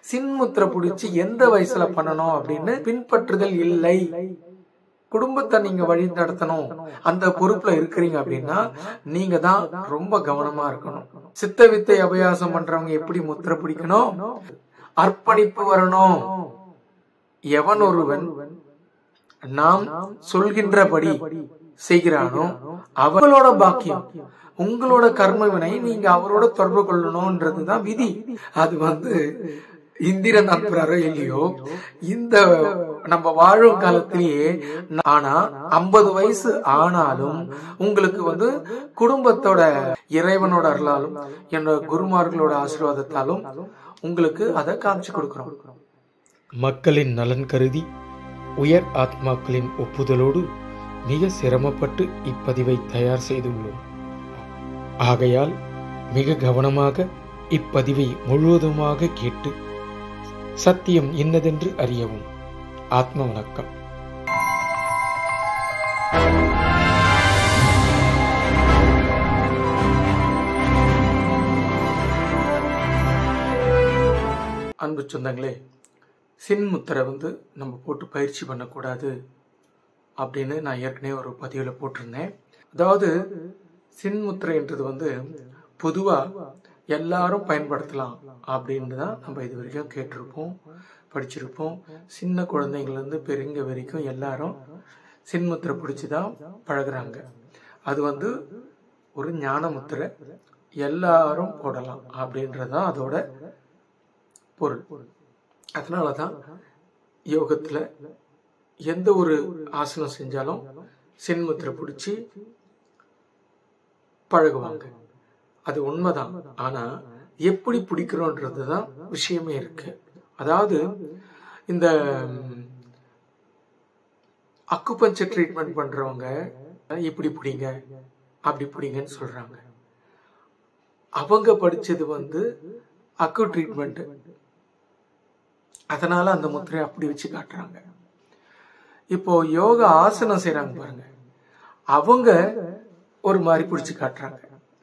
சின்முத்திரை பிடிச்சி எந்த வயசுல பண்ணணும் அப்படின்னு பின்பற்றுதல் இல்லை குடும்பத்தை நீங்க வழி நடத்தணும் அந்த பொறுப்புல இருக்கிறீங்க அப்படின்னா நீங்க தான் ரொம்ப கவனமா இருக்கணும் சித்த வித்தை அபயாசம் பண்றவங்க எப்படி முத்திரை பிடிக்கணும் அர்ப்பணிப்பு வரணும் எவன் ஒருவன் நாம் சொல்கின்றபடி செய்கிறானோ அவங்களோட பாக்கியம் உங்களோட கர்ம வினை நீங்க அவரோட தொடர்பு கொள்ளணும்ன்றதுதான் விதி அது வந்து இந்திரன் அனுப்புறாரோ இல்லையோ இந்த நம்ம வாழும் காலத்திலேயே ஆனா ஐம்பது வயசு ஆனாலும் உங்களுக்கு வந்து குடும்பத்தோட இறைவனோட அருளாலும் என்னோட குருமார்களோட ஆசீர்வாதத்தாலும் உங்களுக்கு அதை காமிச்சு கொடுக்கிறோம் மக்களின் நலன் கருதி உயர் ஆத்மாக்களின் ஒப்புதலோடு மிக சிரமப்பட்டு இப்பதிவை தயார் செய்துள்ளோம் ஆகையால் மிக கவனமாக இப்பதிவை முழுவதுமாக கேட்டு சத்தியம் இன்னதென்று அறியவும் ஆத்ம வணக்கம் அன்பு சொந்தங்களே சின்முத்திரை வந்து நம்ம போட்டு பயிற்சி பண்ணக்கூடாது அப்படின்னு நான் ஏற்கனவே ஒரு பதிவில் போட்டிருந்தேன் அதாவது சின்முத்திரைன்றது வந்து பொதுவாக எல்லாரும் பயன்படுத்தலாம் அப்படின்னு தான் நம்ம இது வரைக்கும் கேட்டிருப்போம் படிச்சிருப்போம் சின்ன குழந்தைங்கள்லேருந்து பெரியங்க வரைக்கும் எல்லாரும் சின்முத்திரை பிடிச்சி தான் பழகுறாங்க அது வந்து ஒரு ஞான முத்திரை எல்லாரும் போடலாம் அப்படின்றது தான் அதோட பொருள் அதனால தான் யோகத்தில் எந்த ஒரு ஆசனம் செஞ்சாலும் சின்முத்திரை பிடிச்சி பழகுவாங்க அது உண்மைதான் ஆனா எப்படி பிடிக்கிறோன்றது தான் விஷயமே இருக்கு அதாவது இந்த அக்குபஞ்சர் ட்ரீட்மெண்ட் பண்றவங்க இப்படி பிடிங்க அப்படி பிடிங்கன்னு சொல்றாங்க அவங்க படிச்சது வந்து அக்கு ட்ரீட்மெண்ட் அதனால அந்த முத்திரையை அப்படி வச்சு காட்டுறாங்க இப்போ யோகா ஆசனம் செய்றாங்க பாருங்க அவங்க ஒரு மாதிரி பிடிச்சு காட்டுறாங்க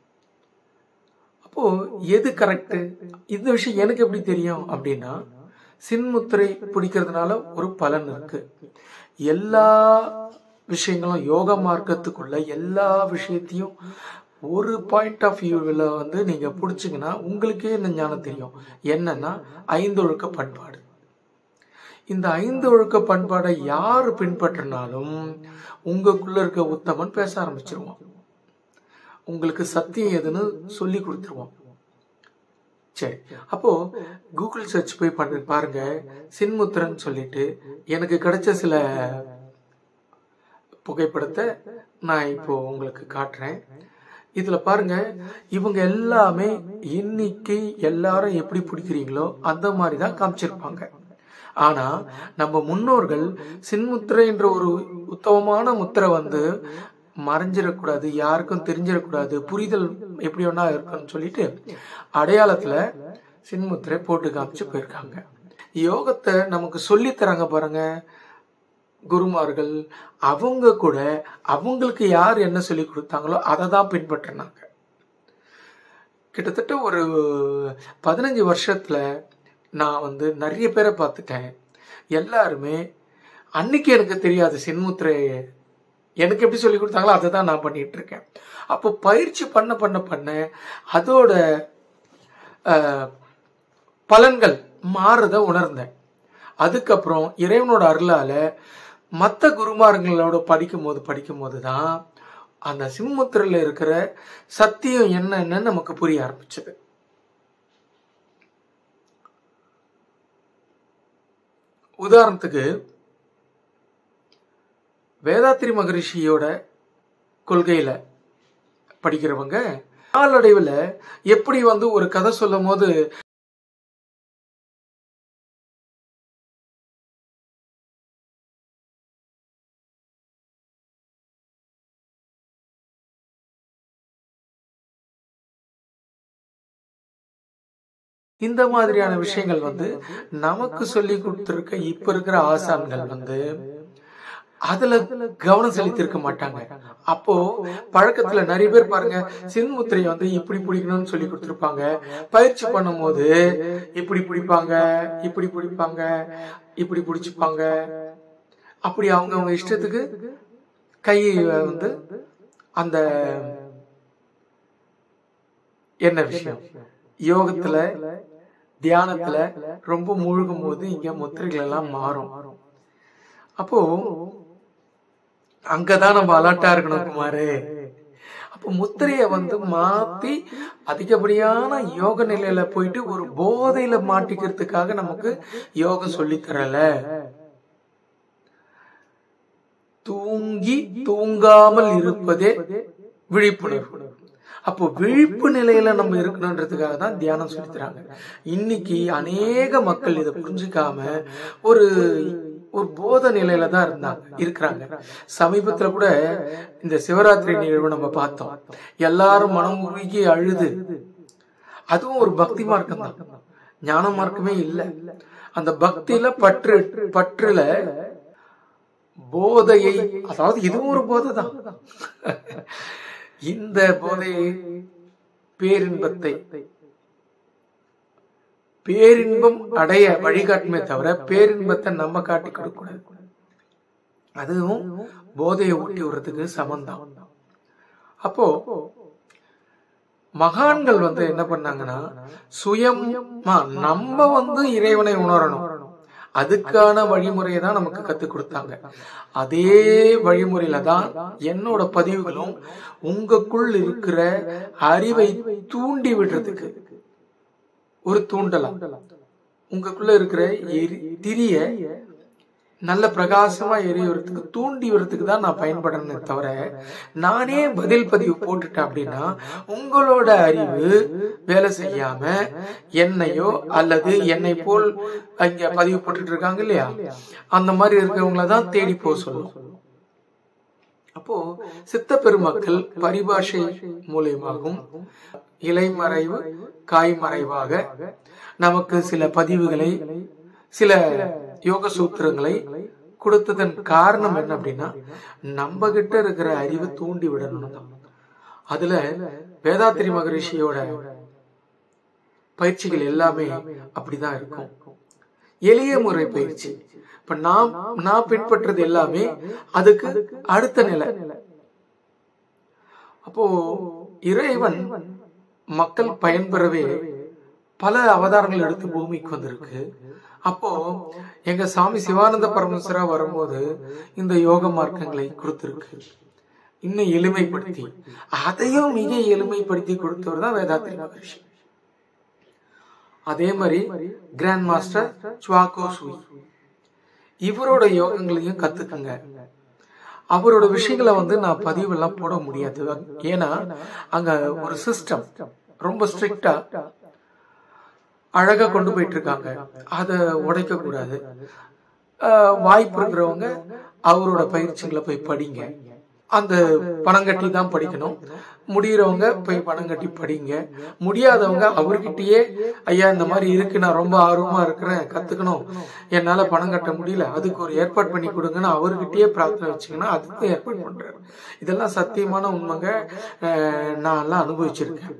அப்போ எது கரெக்ட் இந்த விஷயம் எனக்கு எப்படி தெரியும் அப்படின்னா சின்முத்திரை பிடிக்கிறதுனால ஒரு பலன் இருக்கு எல்லா விஷயங்களும் யோக மார்க்கத்துக்குள்ள எல்லா விஷயத்தையும் ஒரு பாயிண்ட் ஆஃப் வியூவில் வந்து நீங்க பிடிச்சிங்கன்னா உங்களுக்கே இந்த ஞானம் தெரியும் என்னன்னா ஐந்தொழுக்க பண்பாடு இந்த ஐந்து ஒழுக்க பண்பாடை யார் பின்பற்றினாலும் உங்களுக்குள்ள இருக்க உத்தமன் பேச ஆரம்பிச்சிருவான் உங்களுக்கு சத்தியம் எதுன்னு சொல்லி கொடுத்துருவான் சரி அப்போ கூகுள் சர்ச் போய் பண்ணி பாருங்க சின்முத்திரன் சொல்லிட்டு எனக்கு கிடைச்ச சில புகைப்படத்தை நான் இப்போ உங்களுக்கு காட்டுறேன் இதுல பாருங்க இவங்க எல்லாமே இன்னைக்கு எல்லாரும் எப்படி பிடிக்கிறீங்களோ அந்த மாதிரி தான் காமிச்சிருப்பாங்க ஆனா நம்ம முன்னோர்கள் சின்முத்திரை என்ற ஒரு உத்தமமான முத்திரை வந்து மறைஞ்சிடக்கூடாது யாருக்கும் தெரிஞ்சிடக்கூடாது புரிதல் எப்படி ஒன்னா இருக்குன்னு சொல்லிட்டு அடையாளத்துல சின்முத்திரை போட்டு காமிச்சு போயிருக்காங்க யோகத்தை நமக்கு சொல்லி தராங்க பாருங்க குருமார்கள் அவங்க கூட அவங்களுக்கு யார் என்ன சொல்லி கொடுத்தாங்களோ அதை தான் பின்பற்றினாங்க கிட்டத்தட்ட ஒரு பதினஞ்சு வருஷத்துல நான் வந்து நிறைய பேரை பார்த்துட்டேன் எல்லாருமே அன்னைக்கு எனக்கு தெரியாது சின்முத்திரை எனக்கு எப்படி சொல்லி கொடுத்தாங்களோ அதை தான் நான் பண்ணிட்டு இருக்கேன் அப்போ பயிற்சி பண்ண பண்ண பண்ண அதோட அஹ், பலன்கள் மாறுறத உணர்ந்தேன் அதுக்கப்புறம் இறைவனோட அருளால மற்ற குருமார்களோட படிக்கும் போது படிக்கும் போது தான் அந்த சிம்முத்திரையில் இருக்கிற சத்தியம் என்னன்னு நமக்கு புரிய ஆரம்பிச்சது உதாரணத்துக்கு வேதாத்திரி மகரிஷியோட கொள்கையில படிக்கிறவங்க நாளடைவில் எப்படி வந்து ஒரு கதை சொல்லும் போது இந்த மாதிரியான விஷயங்கள் வந்து நமக்கு சொல்லி கொடுத்துருக்க இப்ப இருக்கிற ஆசான்கள் வந்து அதுல கவனம் செலுத்திருக்க மாட்டாங்க அப்போ பழக்கத்துல நிறைய பேர் பாருங்க சின்முத்திரையை வந்து இப்படி பிடிக்கணும்னு சொல்லி கொடுத்துருப்பாங்க பயிற்சி பண்ணும்போது இப்படி பிடிப்பாங்க இப்படி பிடிப்பாங்க இப்படி பிடிச்சிப்பாங்க அப்படி அவங்க அவங்க இஷ்டத்துக்கு கையை வந்து அந்த என்ன விஷயம் யோகத்துல தியானத்துல ரொம்ப மூழ்கும் போது இங்க முத்திரைகள் எல்லாம் மாறும் அப்போ அங்கதான் நம்ம அலர்ட்டா இருக்கணும் குமாரு அப்போ முத்திரைய வந்து மாத்தி அதிகப்படியான யோக நிலையில போயிட்டு ஒரு போதையில மாட்டிக்கிறதுக்காக நமக்கு யோகம் சொல்லி தரல தூங்கி தூங்காமல் இருப்பதே விழிப்புணர்வு அப்போ விழிப்பு நிலையில நம்ம இருக்கணுன்றதுக்காக தான் தியானம் சொல்லி தராங்க இன்னைக்கு அநேக மக்கள் இதை புரிஞ்சுக்காம ஒரு ஒரு போத நிலையில தான் இருந்தாங்க இருக்கிறாங்க சமீபத்துல கூட இந்த சிவராத்திரி நிகழ்வு நம்ம பார்த்தோம் எல்லாரும் மனம் உருகி அழுது அதுவும் ஒரு பக்தி மார்க்கம் தான் ஞான மார்க்கமே இல்லை அந்த பக்தியில பற்று பற்றுல போதையை அதாவது இதுவும் ஒரு போதை தான் இந்த போதையை பேரின்பத்தை பேரின்பம் அடைய வழிகாட்டுமே தவிர பேரின்பத்தை நம்ம காட்டி கொடுக்கூடாது அதுவும் போதையை ஊட்டி விடுறதுக்கு சமந்தான் அப்போ மகான்கள் வந்து என்ன பண்ணாங்கன்னா சுயமா நம்ம வந்து இறைவனை உணரணும் அதுக்கான வழிமுறையை தான் நமக்கு கத்து கொடுத்தாங்க அதே வழிமுறையில தான் என்னோட பதிவுகளும் உங்களுக்குள் இருக்கிற அறிவை தூண்டி விடுறதுக்கு ஒரு தூண்டலாம் உங்களுக்குள்ள இருக்கிற திரிய நல்ல பிரகாசமா எரியறதுக்கு தூண்டி வரதுக்கு தான் நான் பயன்படுறேனே தவிர நானே பதில் பதிவு போட்டுட்டேன் அப்படின்னா உங்களோட அறிவு வேலை செய்யாம என்னையோ அல்லது என்னை போல் அங்க பதிவு போட்டுட்டு இருக்காங்க இல்லையா அந்த மாதிரி இருக்கிறவங்கள தான் தேடி போக சொல்லும் அப்போ சித்த பெருமக்கள் பரிபாஷை மூலியமாகவும் இலைமறைவு காய்மறைவாக நமக்கு சில பதிவுகளை சில யோக சூத்திரங்களை கொடுத்ததன் காரணம் என்ன அப்படின்னா நம்ம கிட்ட இருக்கிற அறிவை தூண்டி விடணும் தான் அதுல வேதாத்திரி மகரிஷியோட பயிற்சிகள் எல்லாமே அப்படிதான் இருக்கும் எளிய முறை பயிற்சி இப்ப நாம் நான் பின்பற்றது எல்லாமே அதுக்கு அடுத்த நிலை அப்போ இறைவன் மக்கள் பயன்பெறவே பல அவதாரங்கள் எடுத்து பூமிக்கு வந்திருக்கு அப்போ எங்க சாமி சிவானந்த பரமேஸ்வரா வரும்போது இந்த யோக மார்க்கங்களை கொடுத்திருக்கு இன்னும் எளிமைப்படுத்தி அதையும் மிக எளிமைப்படுத்தி கொடுத்தவர் தான் வேதாத்திரி மகரிஷி அதே மாதிரி கிராண்ட் மாஸ்டர் சுவாகோ சுய் இவரோட யோகங்களையும் கத்துக்குங்க அவரோட விஷயங்களை வந்து நான் பதிவெல்லாம் போட முடியாது ஏன்னா அங்க ஒரு சிஸ்டம் ரொம்ப ஸ்ட்ரிக்டா அழகா கொண்டு போயிட்டு இருக்காங்க அதை உடைக்க கூடாது வாய்ப்பு இருக்கிறவங்க அவரோட பயிற்சிகளை போய் படிங்க அந்த பணம் கட்டி தான் படிக்கணும் முடியறவங்க போய் பணம் கட்டி படிங்க முடியாதவங்க அவர்கிட்டயே ஐயா இந்த மாதிரி இருக்கு நான் ரொம்ப ஆர்வமா இருக்கிறேன் கத்துக்கணும் என்னால பணம் கட்ட முடியல அதுக்கு ஒரு ஏற்பாடு பண்ணி கொடுங்கன்னு அவர்கிட்டயே பிரார்த்தனை வச்சுங்கன்னா அதுக்கும் ஏற்பாடு பண்றாரு இதெல்லாம் சத்தியமான உண்மைங்க நான் எல்லாம் அனுபவிச்சிருக்கேன்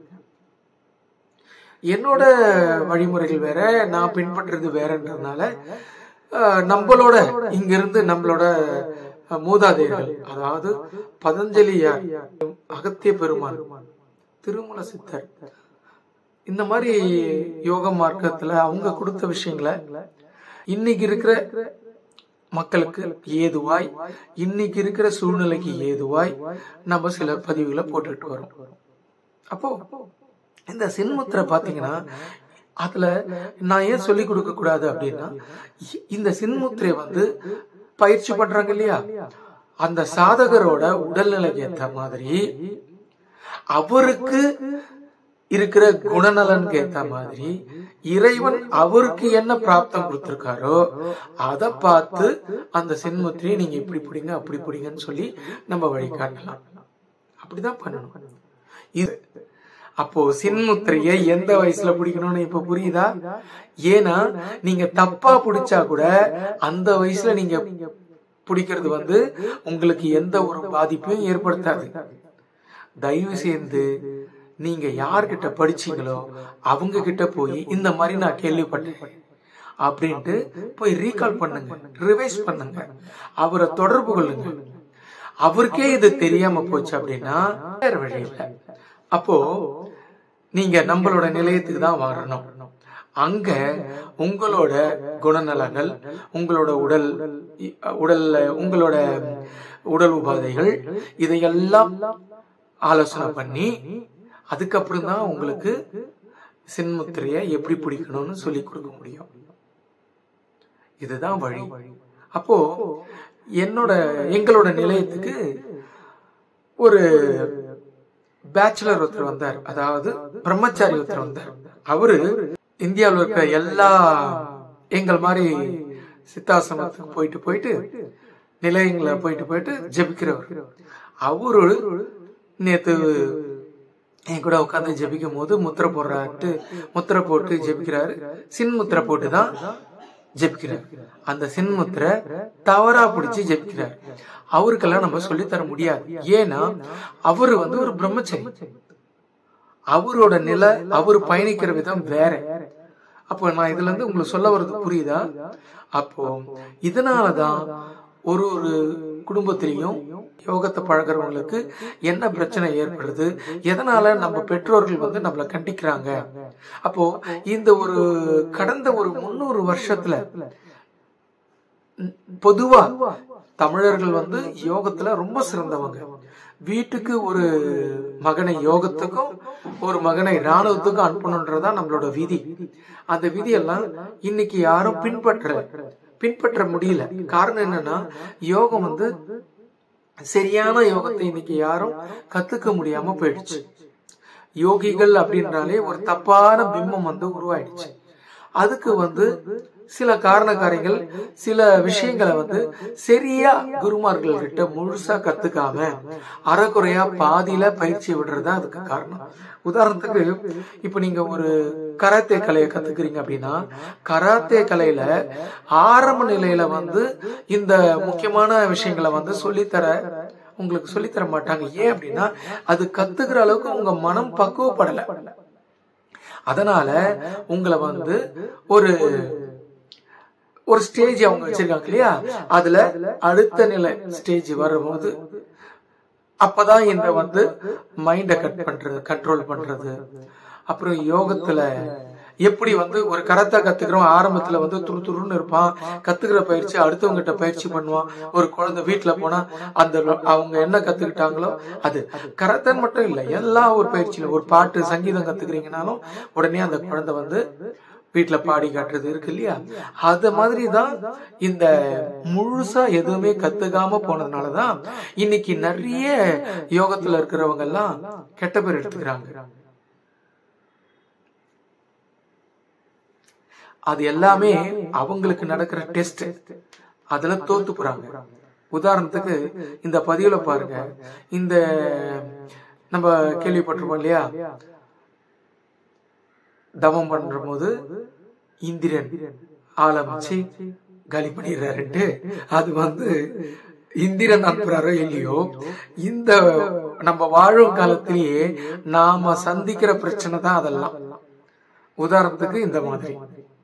என்னோட வழிமுறைகள் வேற நான் பின்பற்றுறது வேறன்றதுனால நம்மளோட இங்கிருந்து நம்மளோட மூதாதையர்கள் அதாவது பதஞ்சலியார் அகத்திய பெருமான் திருமல சித்தர் இந்த மாதிரி யோக மார்க்கத்துல அவங்க கொடுத்த விஷயங்களை இன்னைக்கு இருக்கிற மக்களுக்கு ஏதுவாய் இன்னைக்கு இருக்கிற சூழ்நிலைக்கு ஏதுவாய் நம்ம சில பதிவுகளை போட்டுட்டு வரோம் அப்போ இந்த சின்முத்திரை பாத்தீங்கன்னா அதுல நான் ஏன் சொல்லி கொடுக்க கூடாது அப்படின்னா இந்த சின்முத்திரை வந்து பயிற்சி பண்றாங்க இல்லையா அந்த சாதகரோட உடல்நிலைக்கு ஏற்ற மாதிரி அவருக்கு இருக்கிற குணநலனுக்கு ஏத்த மாதிரி இறைவன் அவருக்கு என்ன பிராப்தம் கொடுத்திருக்காரோ அதை பார்த்து அந்த சின்முத்திரையை நீங்க இப்படி பிடிங்க அப்படி பிடிங்கன்னு சொல்லி நம்ம வழிகாட்டலாம் அப்படிதான் பண்ணணும் இது அப்போ சின்முத்திரைய எந்த வயசுல பிடிக்கணும்னு இப்ப புரியுதா ஏன்னா நீங்க தப்பா பிடிச்சா கூட அந்த வயசுல நீங்க பிடிக்கிறது வந்து உங்களுக்கு எந்த ஒரு பாதிப்பையும் ஏற்படுத்தாது தயவு செய்து நீங்க யார்கிட்ட படிச்சீங்களோ அவங்க கிட்ட போய் இந்த மாதிரி நான் கேள்விப்பட்டேன் அப்படின்ட்டு போய் ரீகால் பண்ணுங்க ரிவைஸ் பண்ணுங்க அவரை தொடர்பு கொள்ளுங்க அவருக்கே இது தெரியாம போச்சு அப்படின்னா வேற வழி இல்லை அப்போ நீங்க நம்மளோட நிலையத்துக்கு தான் வரணும் அங்க உங்களோட குணநலங்கள் உங்களோட உடல் உடல்ல உங்களோட உடல் உபாதைகள் இதையெல்லாம் ஆலோசனை பண்ணி அதுக்கப்புறம் தான் உங்களுக்கு சின்முத்திரைய எப்படி பிடிக்கணும்னு சொல்லி கொடுக்க முடியும் இதுதான் வழி அப்போ என்னோட எங்களோட நிலையத்துக்கு ஒரு பேச்சுலர் ஒருத்தர் வந்தார் அதாவது பிரம்மச்சாரி ஒருத்தர் வந்தார் அவரு இந்தியாவில் இருக்க எல்லா எங்கள் மாதிரி சித்தாசிரமத்துக்கு போயிட்டு போயிட்டு நிலையங்களை போயிட்டு போயிட்டு ஜபிக்கிறவர் அவரு நேத்து என் கூட உட்காந்து ஜபிக்கும் போது முத்திரை போடுறாரு முத்திரை போட்டு ஜபிக்கிறாரு சின் முத்திரை போட்டு தான் ஜெபிக்கிறார் அந்த சின்முத்திரை தவறா பிடிச்சு ஜெபிக்கிறார் அவருக்கெல்லாம் நம்ம சொல்லி தர முடியாது ஏன்னா அவரு வந்து ஒரு பிரம்மச்சரி அவரோட நிலை அவர் பயணிக்கிற விதம் வேற அப்போ நான் இதுல இருந்து உங்களுக்கு சொல்ல வர்றது புரியுதா அப்போ இதனாலதான் ஒரு ஒரு குடும்பத்திலையும் யோகத்தை பழகிறவங்களுக்கு என்ன பிரச்சனை ஏற்படுது எதனால நம்ம பெற்றோர்கள் வந்து நம்மளை கண்டிக்கிறாங்க அப்போ இந்த ஒரு கடந்த ஒரு முன்னூறு வருஷத்துல பொதுவா தமிழர்கள் வந்து யோகத்துல ரொம்ப சிறந்தவங்க வீட்டுக்கு ஒரு மகனை யோகத்துக்கும் ஒரு மகனை ராணுவத்துக்கும் அனுப்பணுன்றதா நம்மளோட விதி அந்த விதியெல்லாம் இன்னைக்கு யாரும் பின்பற்ற பின்பற்ற முடியல காரணம் என்னன்னா யோகம் வந்து சரியான யோகத்தை இன்னைக்கு யாரும் கத்துக்க முடியாம போயிடுச்சு யோகிகள் அப்படின்றாலே ஒரு தப்பான பிம்பம் வந்து உருவாயிடுச்சு அதுக்கு வந்து சில காரணக்காரிகள் சில விஷயங்களை வந்து சரியா குருமார்கள் கிட்ட முழுசா கத்துக்காம அறக்குறையா பாதியில பயிற்சி விடுறதா அதுக்கு காரணம் உதாரணத்துக்கு இப்ப நீங்க ஒரு கராத்தே கலையை கத்துக்கிறீங்க அப்படின்னா கராத்தே கலையில ஆரம்ப நிலையில வந்து இந்த முக்கியமான விஷயங்களை வந்து சொல்லித்தர உங்களுக்கு சொல்லித்தர மாட்டாங்க ஏன் அப்படின்னா அது கத்துக்கிற அளவுக்கு உங்க மனம் பக்குவப்படல அதனால உங்களை வந்து ஒரு ஒரு ஸ்டேஜ் அவங்க வச்சிருக்காங்க இல்லையா அதுல அடுத்த நிலை ஸ்டேஜ் வரும்போது அப்பதான் இந்த வந்து மைண்ட கட் பண்றது கண்ட்ரோல் பண்றது அப்புறம் யோகத்துல எப்படி வந்து ஒரு கரத்தை கத்துக்கிறோம் ஆரம்பத்துல வந்து துரு துருன்னு இருப்பான் கத்துக்கிற பயிற்சி அடுத்தவங்க கிட்ட பயிற்சி பண்ணுவான் ஒரு குழந்தை வீட்டுல போனா அந்த அவங்க என்ன கத்துக்கிட்டாங்களோ அது கரத்தன் மட்டும் இல்ல எல்லா ஒரு பயிற்சியில ஒரு பாட்டு சங்கீதம் கத்துக்கிறீங்கனாலும் உடனே அந்த குழந்தை வந்து வீட்டுல பாடி காட்டுறது இருக்கு இல்லையா அது மாதிரிதான் இந்த முழுசா எதுவுமே கத்துக்காம போனதுனாலதான் இன்னைக்கு நிறைய யோகத்துல இருக்கிறவங்க எல்லாம் கெட்ட பேர் எடுத்துக்கிறாங்க அது எல்லாமே அவங்களுக்கு நடக்கிற டெஸ்ட் அதுல தோத்து போறாங்க உதாரணத்துக்கு இந்த பதிவுல பாருங்க இந்த நம்ம கேள்விப்பட்டிருப்போம் இல்லையா தவம் பண்ற போது இந்திரன் ஆலமிச்சு காலி பண்ணிடுறாருன்ட்டு அது வந்து இந்திரன் அனுப்புறாரோ இல்லையோ இந்த நம்ம வாழும் காலத்திலேயே நாம சந்திக்கிற பிரச்சனை தான் அதெல்லாம் உதாரணத்துக்கு இந்த மாதிரி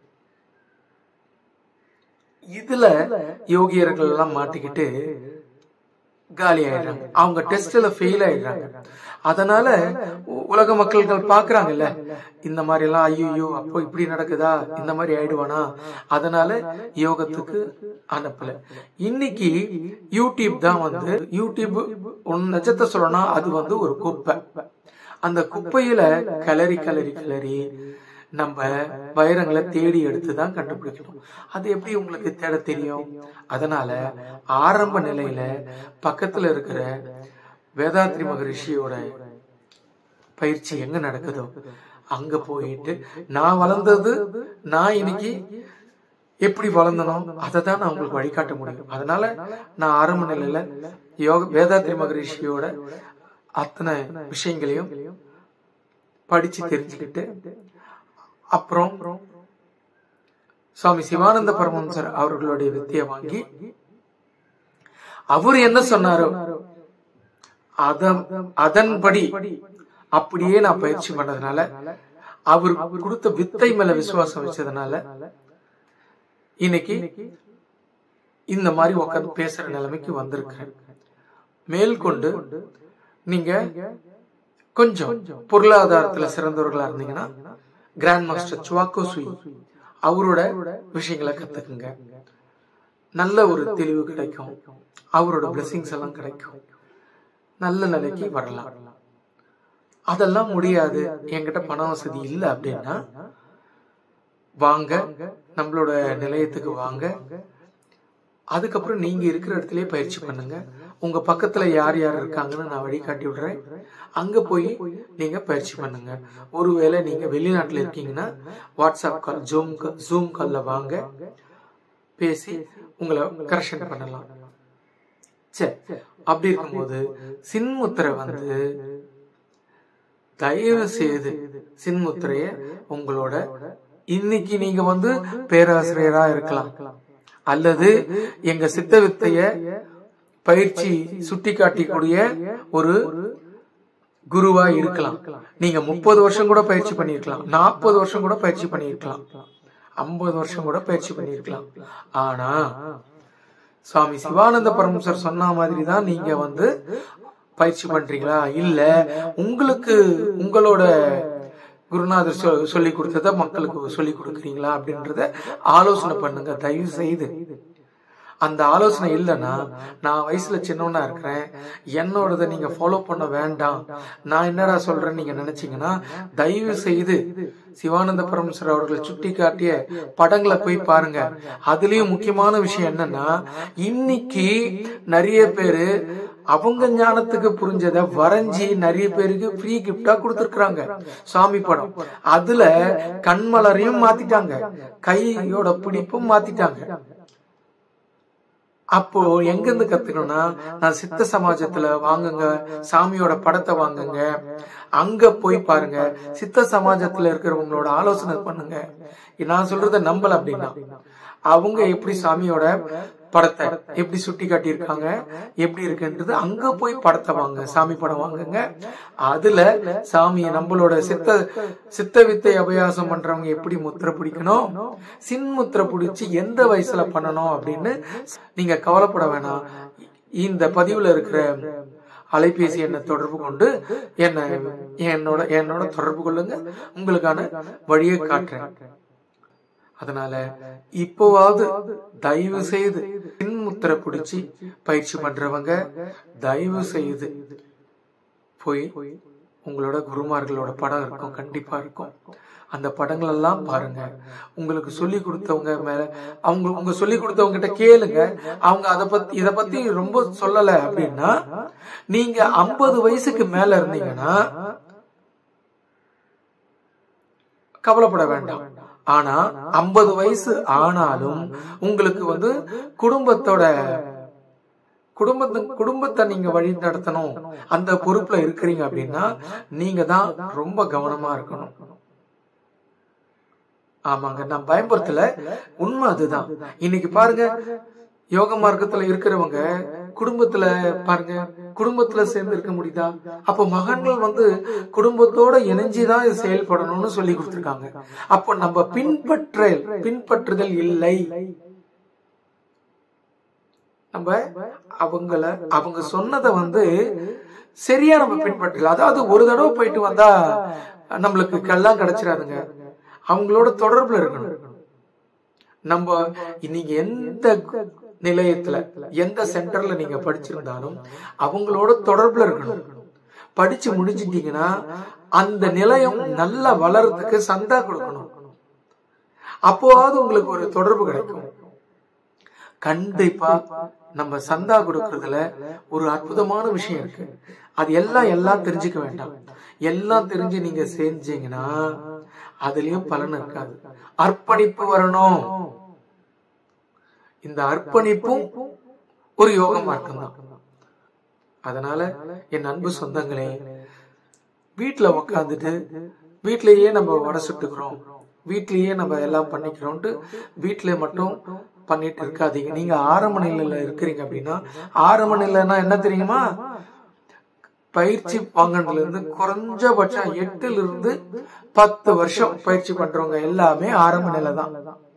இதுல யோகியர்கள் எல்லாம் மாட்டிக்கிட்டு காலி ஆயிடுறாங்க அவங்க டெஸ்ட்ல ஃபெயில் ஆயிடுறாங்க அதனால உலக மக்கள்கள் பாக்குறாங்கல்ல இந்த மாதிரி எல்லாம் ஐயோ அப்போ இப்படி நடக்குதா இந்த மாதிரி ஆயிடுவானா அதனால யோகத்துக்கு அனுப்பல இன்னைக்கு யூடியூப் தான் வந்து யூடியூப் ஒன்னு நட்சத்திர சொல்லணும்னா அது வந்து ஒரு குப்பை அந்த குப்பையில கலரி கலரி கலரி நம்ம வைரங்களை தேடி எடுத்து தான் கண்டுபிடிக்கணும் அது எப்படி உங்களுக்கு தேட தெரியும் அதனால ஆரம்ப நிலையில பக்கத்துல இருக்கிற வேதாத்ரி மகரிஷியோட பயிற்சி எங்க நடக்குதோ அங்க போயிட்டு நான் வளர்ந்தது நான் இன்னைக்கு எப்படி வளர்ந்தனோ அதை தான் நான் உங்களுக்கு வழிகாட்ட முடியும் அதனால நான் ஆரம்ப நிலையில யோக வேதாத்ரி மகரிஷியோட அத்தனை விஷயங்களையும் படிச்சு தெரிஞ்சுக்கிட்டு அப்புறம் சுவாமி சிவானந்த பரமஹம்சர் அவர்களுடைய வித்தியை வாங்கி அவர் என்ன சொன்னாரோ அதன் அதன்படி அப்படியே நான் பயிற்சி பண்ணதுனால அவர் கொடுத்த வித்தை மேல விசுவாசம் வச்சதுனால இன்னைக்கு இந்த மாதிரி உட்காந்து பேசுற நிலைமைக்கு வந்திருக்கிறேன் மேற்கொண்டு நீங்க கொஞ்சம் பொருளாதாரத்துல சிறந்தவர்களா இருந்தீங்கன்னா கிராண்ட் மாஸ்டர் சுவாக்கோ சுய் அவரோட விஷயங்களை கத்துக்குங்க நல்ல ஒரு தெளிவு கிடைக்கும் அவரோட பிளெஸிங்ஸ் எல்லாம் கிடைக்கும் நல்ல நிலைக்கு வரலாம் அதெல்லாம் முடியாது என்கிட்ட பண வசதி இல்லை அப்படின்னா வாங்க நம்மளோட நிலையத்துக்கு வாங்க அதுக்கப்புறம் நீங்க இருக்கிற இடத்துலயே பயிற்சி பண்ணுங்க உங்க பக்கத்துல யார் யார் இருக்காங்கன்னு நான் வழிகாட்டி விடுறேன் அங்க போய் நீங்க பயிற்சி பண்ணுங்க ஒருவேளை நீங்க வெளிநாட்டுல இருக்கீங்கன்னா வாட்ஸ்அப் கால் ஜூம் ஜூம் கால்ல வாங்க பேசி உங்களை கரெக்ஷன் பண்ணலாம் சரி அப்படி இருக்கும்போது சின்முத்திரை வந்து தயவு செய்து சின்முத்திரைய உங்களோட இன்னைக்கு நீங்க வந்து பேராசிரியரா இருக்கலாம் அல்லது எங்க சித்த வித்தைய பயிற்சி சுட்டி காட்டிக்கூடிய ஒரு குருவா இருக்கலாம் நீங்க முப்பது வருஷம் கூட பயிற்சி பண்ணிருக்கலாம் நாற்பது வருஷம் கூட பயிற்சி பண்ணிருக்கலாம் ஐம்பது வருஷம் கூட பயிற்சி பண்ணிருக்கலாம் ஆனா சுவாமி சிவானந்த பரமசர் சொன்ன மாதிரி தான் நீங்க வந்து பயிற்சி பண்றீங்களா இல்ல உங்களுக்கு உங்களோட குருநாதர் சொ- சொல்லி கொடுத்தத மக்களுக்கு சொல்லி கொடுக்குறீங்களா அப்படின்றத ஆலோசனை பண்ணுங்க தயவு செய்து அந்த ஆலோசனை இல்லைன்னா நான் வயசுல சின்னவனா இருக்கிறேன் என்னோடத நீங்க ஃபாலோ பண்ண வேண்டாம் நான் என்னடா சொல்றேன்னு நீங்க நினைச்சீங்கன்னா தயவு செய்து சிவானந்த பரமேஸ்வரர் அவர்கள் சுட்டி காட்டிய படங்களை போய் பாருங்க அதுலயும் முக்கியமான விஷயம் என்னன்னா இன்னைக்கு நிறைய பேரு அவங்க ஞானத்துக்கு புரிஞ்சத வரைஞ்சி நிறைய பேருக்கு ஃப்ரீ கிஃப்டா கொடுத்துருக்காங்க சாமி படம் அதுல கண்மலரையும் மாத்திட்டாங்க கையோட பிடிப்பும் மாத்திட்டாங்க அப்போ எங்க இருந்து கத்துக்கணும்னா நான் சித்த சமாஜத்துல வாங்குங்க சாமியோட படத்தை வாங்குங்க அங்க போய் பாருங்க சித்த சமாஜத்துல இருக்கிறவங்களோட ஆலோசனை பண்ணுங்க நான் சொல்றத நம்பல அப்படின்னா அவங்க எப்படி சாமியோட படத்தை எப்படி சுட்டி காட்டியிருக்காங்க எப்படி இருக்குன்றது அங்க போய் படத்தை வாங்க சாமி படம் வாங்குங்க அதுல சாமியை நம்மளோட சித்த சித்த வித்தை அபயாசம் பண்றவங்க எப்படி முத்திரை பிடிக்கணும் சின் முத்திரை பிடிச்சி எந்த வயசுல பண்ணணும் அப்படின்னு நீங்க கவலைப்பட வேணாம் இந்த பதிவுல இருக்கிற அலைபேசி எண்ணை தொடர்பு கொண்டு என்ன என்னோட என்னோட தொடர்பு கொள்ளுங்க உங்களுக்கான வழியை காட்டுறேன் அதனால இப்போவாவது தயவு செய்து பின்முத்திரை பிடிச்சி பயிற்சி பண்றவங்க தயவு செய்து போய் உங்களோட குருமார்களோட படம் இருக்கும் கண்டிப்பா இருக்கும் அந்த படங்கள் எல்லாம் பாருங்க உங்களுக்கு சொல்லி கொடுத்தவங்க மேல அவங்க உங்க சொல்லி கொடுத்தவங்க கிட்ட கேளுங்க அவங்க அத பத்தி இத பத்தி ரொம்ப சொல்லல அப்படின்னா நீங்க ஐம்பது வயசுக்கு மேல இருந்தீங்கன்னா கவலைப்பட வேண்டாம் ஆனா ஐம்பது வயசு ஆனாலும் உங்களுக்கு வந்து குடும்பத்தோட குடும்பத்தை குடும்பத்தை நீங்க வழி நடத்தணும் அந்த பொறுப்புல இருக்கிறீங்க அப்படின்னா நீங்க தான் ரொம்ப கவனமா இருக்கணும் ஆமாங்க நான் பயன்படுத்தல உண்மை அதுதான் இன்னைக்கு பாருங்க யோக மார்க்கத்துல இருக்கிறவங்க குடும்பத்துல பாருங்க குடும்பத்துல சேர்ந்து இருக்க முடியுதா அப்போ மகன்கள் வந்து குடும்பத்தோட இணைஞ்சுதான் இது செயல்படணும்னு சொல்லி கொடுத்திருக்காங்க அப்போ நம்ம பின்பற்ற பின்பற்றுதல் இல்லை நம்ம அவங்கள அவங்க சொன்னதை வந்து சரியா நம்ம பின்பற்றல அதாவது ஒரு தடவை போயிட்டு வந்தா நம்மளுக்கு கல்லாம் கிடைச்சிடாதுங்க அவங்களோட தொடர்புல இருக்கணும் நம்ம நீங்க எந்த நிலையத்துல எந்த சென்டர்ல நீங்க படிச்சிருந்தாலும் அவங்களோட தொடர்புல இருக்கணும் படிச்சு முடிச்சிட்டீங்கன்னா அந்த நிலையம் நல்லா வளர்றதுக்கு சந்தா கொடுக்கணும் அப்போவாவது உங்களுக்கு ஒரு தொடர்பு கிடைக்கும் கண்டிப்பா நம்ம சந்தா கொடுக்கறதுல ஒரு அற்புதமான விஷயம் இருக்கு அது எல்லாம் எல்லாம் தெரிஞ்சுக்க வேண்டாம் எல்லாம் தெரிஞ்சு நீங்க செஞ்சீங்கன்னா அதுலயும் பலன் இருக்காது அர்ப்பணிப்பு வரணும் இந்த அர்ப்பணிப்பும் ஒரு யோகம் மட்டும்தான் அதனால என் அன்பு சொந்தங்களே வீட்டுல உக்காந்துட்டு வீட்லயே நம்ம வடை சுட்டுக்கிறோம் வீட்லயே நம்ம எல்லாம் பண்ணிக்கிறோம்ட்டு வீட்டுல மட்டும் பண்ணிட்டு இருக்காதீங்க நீங்க ஆரம்ப நிலையில இருக்கிறீங்க அப்படின்னா ஆரம்ப நிலைன்னா என்ன தெரியுமா பயிற்சி வாங்கினதுல இருந்து குறைஞ்சபட்சம் எட்டுல இருந்து பத்து வருஷம் பயிற்சி பண்றவங்க எல்லாமே ஆரம்ப நிலை தான்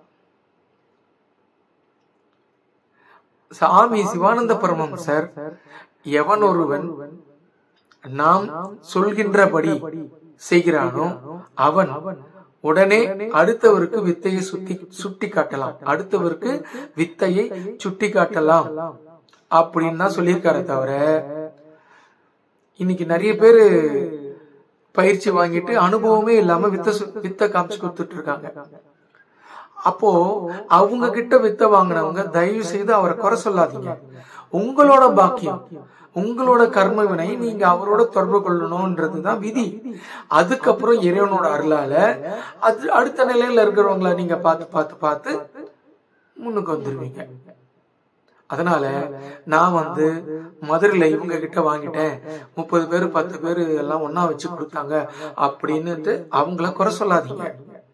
சாமி சிவானந்த பரமஹம்சர் எவன் ஒருவன் நாம் சொல்கின்றபடி செய்கிறானோ அவன் உடனே அடுத்தவருக்கு வித்தையை சுத்தி சுட்டி காட்டலாம் அடுத்தவருக்கு வித்தையை சுட்டி காட்டலாம் அப்படின்னு தான் சொல்லியிருக்காரு தவிர இன்னைக்கு நிறைய பேரு பயிற்சி வாங்கிட்டு அனுபவமே இல்லாம வித்த சு- வித்த காமிச்சு கொடுத்துட்டு இருக்காங்க அப்போ அவங்க கிட்ட வித்த வாங்கினவங்க தயவு செய்து அவரை குறை சொல்லாதீங்க உங்களோட பாக்கியம் உங்களோட கர்ம வினை நீங்க அவரோட தொடர்பு கொள்ளணும்ன்றதுதான் விதி அதுக்கப்புறம் இறைவனோட அருளால அது அடுத்த நிலையில இருக்கிறவங்கள நீங்க பார்த்து பார்த்து பார்த்து முன்னுக்கு வந்துருவீங்க அதனால நான் வந்து மதுரையில இவங்க கிட்ட வாங்கிட்டேன் முப்பது பேர் பத்து பேர் எல்லாம் ஒண்ணா வச்சு கொடுத்தாங்க அப்படின்னுட்டு அவங்கள குறை சொல்லாதீங்க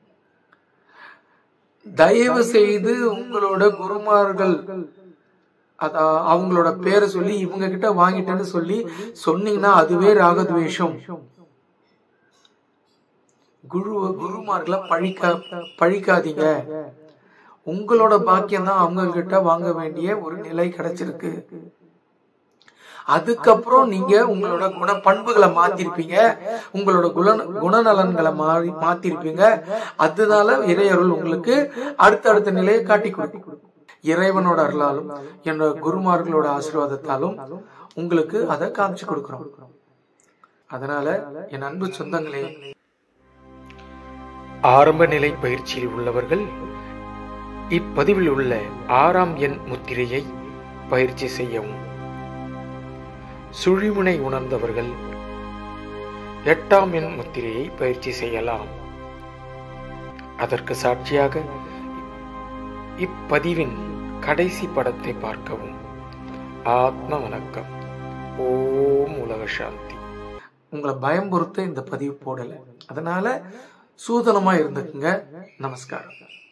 தயவு செய்து உங்களோட குருமார்கள் அதா அவங்களோட பேரை சொல்லி இவங்க கிட்ட வாங்கிட்டேன்னு சொல்லி சொன்னீங்கன்னா அதுவே ராகத்வேஷம் குரு குருமார்களை பழிக்க பழிக்காதீங்க உங்களோட பாக்கியம் தான் அவங்க கிட்ட வாங்க வேண்டிய ஒரு நிலை கிடைச்சிருக்கு அதுக்கப்புறம் நீங்க உங்களோட குண பண்புகளை மாத்திருப்பீங்க உங்களோட குண குணநலன்களை மாறி மாத்திருப்பீங்க அதனால இறையருள் உங்களுக்கு அடுத்தடுத்த நிலையை காட்டி கொடுக்கும் இறைவனோட அருளாலும் என்னோட குருமார்களோட ஆசீர்வாதத்தாலும் உங்களுக்கு அதை காமிச்சு கொடுக்கிறோம் அதனால என் அன்பு சொந்தங்களே ஆரம்ப நிலை பயிற்சியில் உள்ளவர்கள் இப்பதிவில் உள்ள ஆறாம் எண் முத்திரையை பயிற்சி செய்யவும் சுழிமுனை உணர்ந்தவர்கள் எட்டாம் எண் முத்திரையை பயிற்சி செய்யலாம் அதற்கு சாட்சியாக இப்பதிவின் கடைசி படத்தை பார்க்கவும் ஆத்ம வணக்கம் ஓம் உலக சாந்தி உங்களை பயம் பொறுத்து இந்த பதிவு போடல அதனால சூதனமா இருந்துக்குங்க நமஸ்காரம்